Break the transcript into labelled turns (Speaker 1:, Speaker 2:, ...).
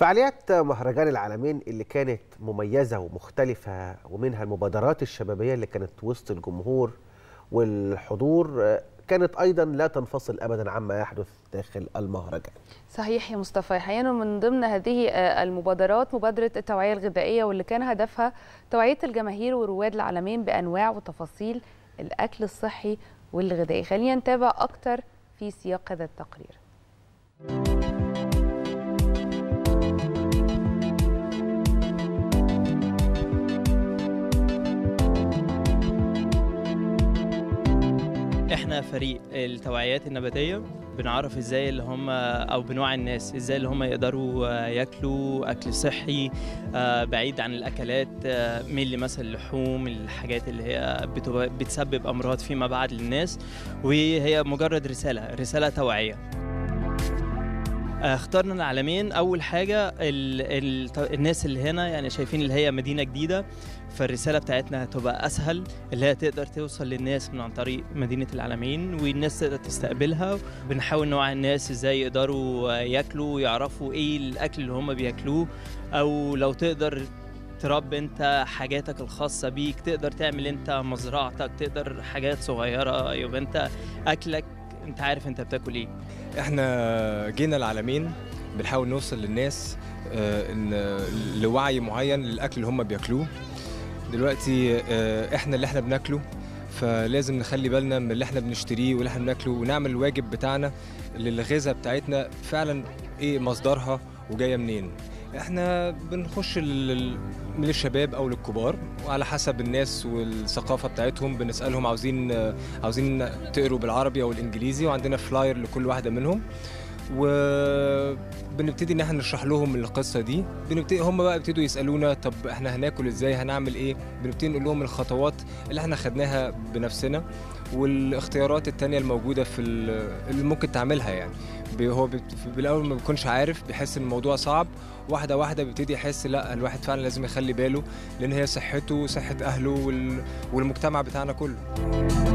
Speaker 1: فعاليات مهرجان العالمين اللي كانت مميزة ومختلفة ومنها المبادرات الشبابية اللي كانت وسط الجمهور والحضور كانت أيضا لا تنفصل أبدا عما يحدث داخل المهرجان
Speaker 2: صحيح يا مصطفى احيانا من ضمن هذه المبادرات مبادره التوعيه الغذائيه واللي كان هدفها توعيه الجماهير ورواد العالمين بانواع وتفاصيل الاكل الصحي والغذائي خلينا نتابع اكتر في سياق هذا التقرير
Speaker 3: احنا فريق التوعيات النباتيه بنعرف ازاي اللي هم او بنوعي الناس ازاي اللي هم يقدروا ياكلوا اكل صحي بعيد عن الاكلات مينلي مثلا اللحوم الحاجات اللي هي بتسبب امراض فيما بعد للناس وهي مجرد رساله رساله توعيه اخترنا العالمين اول حاجه ال ال الناس اللي هنا يعني شايفين اللي هي مدينه جديده فالرساله بتاعتنا هتبقى اسهل اللي هي تقدر توصل للناس من عن طريق مدينه العالمين والناس تقدر تستقبلها بنحاول نوعي الناس ازاي يقدروا ياكلوا ويعرفوا ايه الاكل اللي هم بياكلوه او لو تقدر تربي انت حاجاتك الخاصه بيك تقدر تعمل انت مزرعتك تقدر حاجات صغيره يبقى انت اكلك انت عارف انت بتاكل ايه
Speaker 4: احنا جينا العالمين بنحاول نوصل للناس ان لوعي معين للاكل اللي هم بياكلوه دلوقتي احنا اللي احنا بناكله فلازم نخلي بالنا من اللي احنا بنشتريه واللي احنا بناكله ونعمل الواجب بتاعنا للغذاء بتاعتنا فعلا ايه مصدرها وجايه منين احنا بنخش من الشباب او للكبار وعلى حسب الناس والثقافه بتاعتهم بنسالهم عاوزين عاوزين تقروا بالعربي او الانجليزي وعندنا فلاير لكل واحده منهم وبنبتدي ان احنا نشرح لهم القصه دي بنبتدي هم بقى يبتدوا يسالونا طب احنا هناكل ازاي هنعمل ايه بنبتدي نقول لهم الخطوات اللي احنا خدناها بنفسنا والاختيارات التانية الموجودة في اللي ممكن تعملها يعني هو بالأول ما بيكونش عارف بيحس ان الموضوع صعب واحدة واحدة بيبتدي يحس لا الواحد فعلا لازم يخلي باله لأن هي صحته وصحة أهله والمجتمع بتاعنا كله